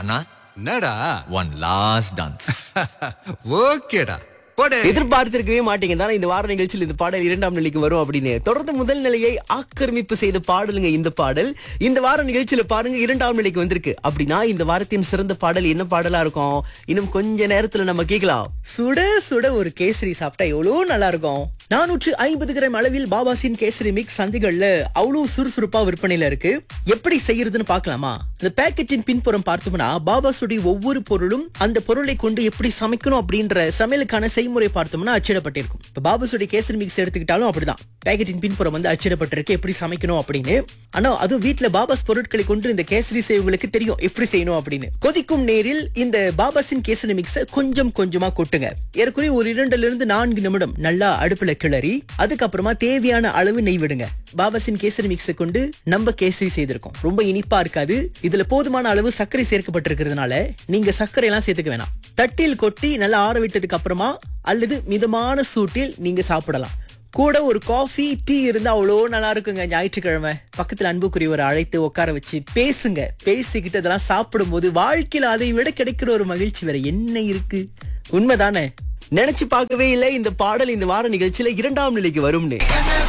அண்ணா என்னடா one last dance ஓகேடா போடு எதிர்பார்த்திருக்கவே மாட்டீங்க தானே இந்த வார நிகழ்ச்சியில் இந்த பாடல் இரண்டாம் நிலைக்கு வரும் அப்படின்னு தொடர்ந்து முதல் நிலையை ஆக்கிரமிப்பு செய்த பாடலுங்க இந்த பாடல் இந்த வார நிகழ்ச்சியில பாருங்க இரண்டாம் நிலைக்கு வந்திருக்கு அப்படின்னா இந்த வாரத்தின் சிறந்த பாடல் என்ன பாடலா இருக்கும் இன்னும் கொஞ்ச நேரத்துல நம்ம கேட்கலாம் சுட சுட ஒரு கேசரி சாப்பிட்டா எவ்வளவு நல்லா இருக்கும் நானூற்று ஐம்பது கிராம் அளவில் பாபாசின் கேசரி மிக்ஸ் சந்தைகள்ல அவ்வளவு சுறுசுறுப்பா விற்பனையில இருக்கு எப்படி செய்யறதுன்னு பார்க்கலாமா இந்த பேக்கெட்டின் பின்புறம் பார்த்தோம்னா பாபாசுடைய ஒவ்வொரு பொருளும் அந்த பொருளை கொண்டு எப்படி சமைக்கணும் அப்படின்ற சமையலுக்கான செய்முறை பார்த்தோம்னா அச்சிடப்பட்டிருக்கும் இப்ப பாபாசுடைய கேசரி மிக்ஸ் எடுத்துக்கிட்டாலும் அப்படிதான் பேக்கெட்டின் பின்புறம் வந்து அச்சிடப்பட்டிருக்கு எப்படி சமைக்கணும் அப்படின்னு ஆனா அதுவும் வீட்ல பாபாஸ் பொருட்களை கொண்டு இந்த கேசரி செய்வங்களுக்கு தெரியும் எப்படி செய்யணும் அப்படின்னு கொதிக்கும் நேரில் இந்த பாபாஸின் கேசரி மிக்ஸ கொஞ்சம் கொஞ்சமா கொட்டுங்க ஏற்கனவே ஒரு இரண்டுல இருந்து நான்கு நிமிடம் நல்லா அடுப்புல கிளறி அதுக்கப்புறமா தேவையான அளவு நெய் விடுங்க பாபாஸின் கேசரி மிக்ஸை கொண்டு நம்ம கேசரி செய்திருக்கோம் ரொம்ப இனிப்பா இருக்காது இதுல போதுமான அளவு சர்க்கரை சேர்க்கப்பட்டிருக்கிறதுனால நீங்க சர்க்கரை எல்லாம் சேர்த்துக்க வேணாம் தட்டில் கொட்டி நல்லா ஆற விட்டதுக்கு அப்புறமா அல்லது மிதமான சூட்டில் நீங்க சாப்பிடலாம் கூட ஒரு காஃபி டீ இருந்தா அவ்வளோ நல்லா இருக்குங்க ஞாயிற்றுக்கிழமை பக்கத்துல அன்புக்குரியவரை அழைத்து உட்கார வச்சு பேசுங்க பேசிக்கிட்டு அதெல்லாம் சாப்பிடும்போது வாழ்க்கையில அதை விட கிடைக்கிற ஒரு மகிழ்ச்சி வேற என்ன இருக்கு உண்மைதானே நினைச்சு பார்க்கவே இல்லை இந்த பாடல் இந்த வார நிகழ்ச்சியில இரண்டாம் நிலைக்கு வரும்னு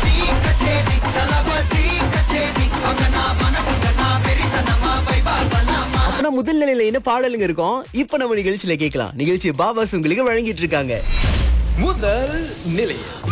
அப்பனா முதல் நிலையில என்ன பாடலுங்க இருக்கும் இப்ப நம்ம நிகழ்ச்சியில கேட்கலாம் நிகழ்ச்சி பாபாஸ் உங்களுக்கு வழங்கிட்டு இருக்காங்க முதல் நிலை